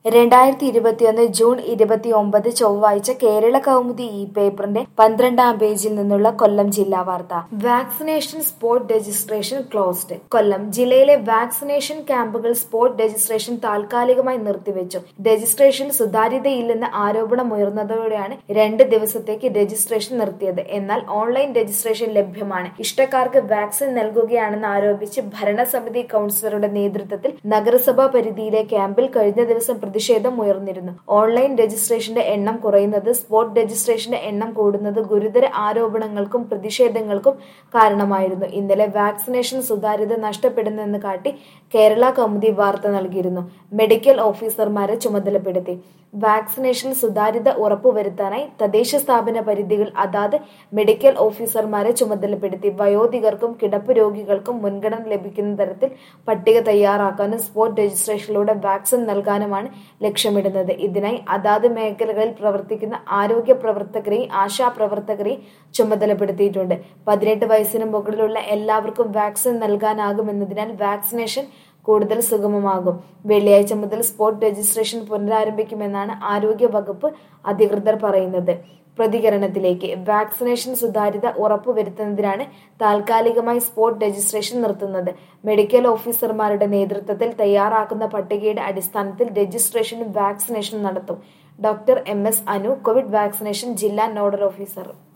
രണ്ടായിരത്തി ഇരുപത്തിയൊന്ന് ജൂൺ ഇരുപത്തിയൊമ്പത് ചൊവ്വാഴ്ച കേരള കൗമുദി ഈ പേപ്പറിന്റെ പന്ത്രണ്ടാം പേജിൽ നിന്നുള്ള കൊല്ലം ജില്ലാ വാർത്ത vaccination spot registration closed Kollam ജില്ലയിലെ വാക്സിനേഷൻ ക്യാമ്പുകൾ സ്പോട്ട് രജിസ്ട്രേഷൻ താൽക്കാലികമായി നിർത്തിവെച്ചു രജിസ്ട്രേഷനിൽ സുതാര്യതയില്ലെന്ന ആരോപണമുയർന്നതോടെയാണ് രണ്ട് ദിവസത്തേക്ക് രജിസ്ട്രേഷൻ നിർത്തിയത് എന്നാൽ ഓൺലൈൻ രജിസ്ട്രേഷൻ ലഭ്യമാണ് ഇഷ്ടക്കാർക്ക് വാക്സിൻ നൽകുകയാണെന്ന് ആരോപിച്ച് ഭരണസമിതി കൌൺസിലറുടെ നേതൃത്വത്തിൽ നഗരസഭാ പരിധിയിലെ ക്യാമ്പിൽ കഴിഞ്ഞ ദിവസം പ്രതിഷേധം ഉയർന്നിരുന്നു ഓൺലൈൻ രജിസ്ട്രേഷന്റെ എണ്ണം കുറയുന്നത് സ്പോട്ട് രജിസ്ട്രേഷന്റെ എണ്ണം കൂടുന്നത് ഗുരുതര ആരോപണങ്ങൾക്കും പ്രതിഷേധങ്ങൾക്കും കാരണമായിരുന്നു ഇന്നലെ വാക്സിനേഷൻ സുതാര്യത നഷ്ടപ്പെടുന്നെന്ന് കാട്ടി കേരള കൗമുദി വാർത്ത നൽകിയിരുന്നു മെഡിക്കൽ ഓഫീസർമാരെ ചുമതലപ്പെടുത്തി വാക്സിനേഷൻ സുതാര്യത ഉറപ്പുവരുത്താനായി തദ്ദേശ സ്ഥാപന പരിധികൾ അതാത് മെഡിക്കൽ ഓഫീസർമാരെ ചുമതലപ്പെടുത്തി വയോധികർക്കും കിടപ്പ് രോഗികൾക്കും മുൻഗണന ലഭിക്കുന്ന തരത്തിൽ പട്ടിക തയ്യാറാക്കാനും സ്പോട്ട് രജിസ്ട്രേഷനിലൂടെ വാക്സിൻ നൽകാനുമാണ് ലക്ഷ്യമിടുന്നത് ഇതിനായി അതാത് മേഖലകളിൽ പ്രവർത്തിക്കുന്ന ആരോഗ്യ പ്രവർത്തകരെയും ആശാപ്രവർത്തകരെയും ചുമതലപ്പെടുത്തിയിട്ടുണ്ട് പതിനെട്ട് വയസ്സിന് മുകളിലുള്ള എല്ലാവർക്കും വാക്സിൻ നൽകാനാകുമെന്നതിനാൽ വാക്സിനേഷൻ കൂടുതൽ സുഗമമാകും വെള്ളിയാഴ്ച മുതൽ സ്പോട്ട് രജിസ്ട്രേഷൻ പുനരാരംഭിക്കുമെന്നാണ് ആരോഗ്യ വകുപ്പ് അധികൃതർ പറയുന്നത് പ്രതികരണത്തിലേക്ക് വാക്സിനേഷൻ സുതാര്യത ഉറപ്പുവരുത്തുന്നതിനാണ് താൽക്കാലികമായി സ്പോട്ട് രജിസ്ട്രേഷൻ നിർത്തുന്നത് മെഡിക്കൽ ഓഫീസർമാരുടെ നേതൃത്വത്തിൽ തയ്യാറാക്കുന്ന പട്ടികയുടെ അടിസ്ഥാനത്തിൽ രജിസ്ട്രേഷനും വാക്സിനേഷനും നടത്തും doctor M S Anu Covid vaccination ജില്ലാ നോഡൽ ഓഫീസർ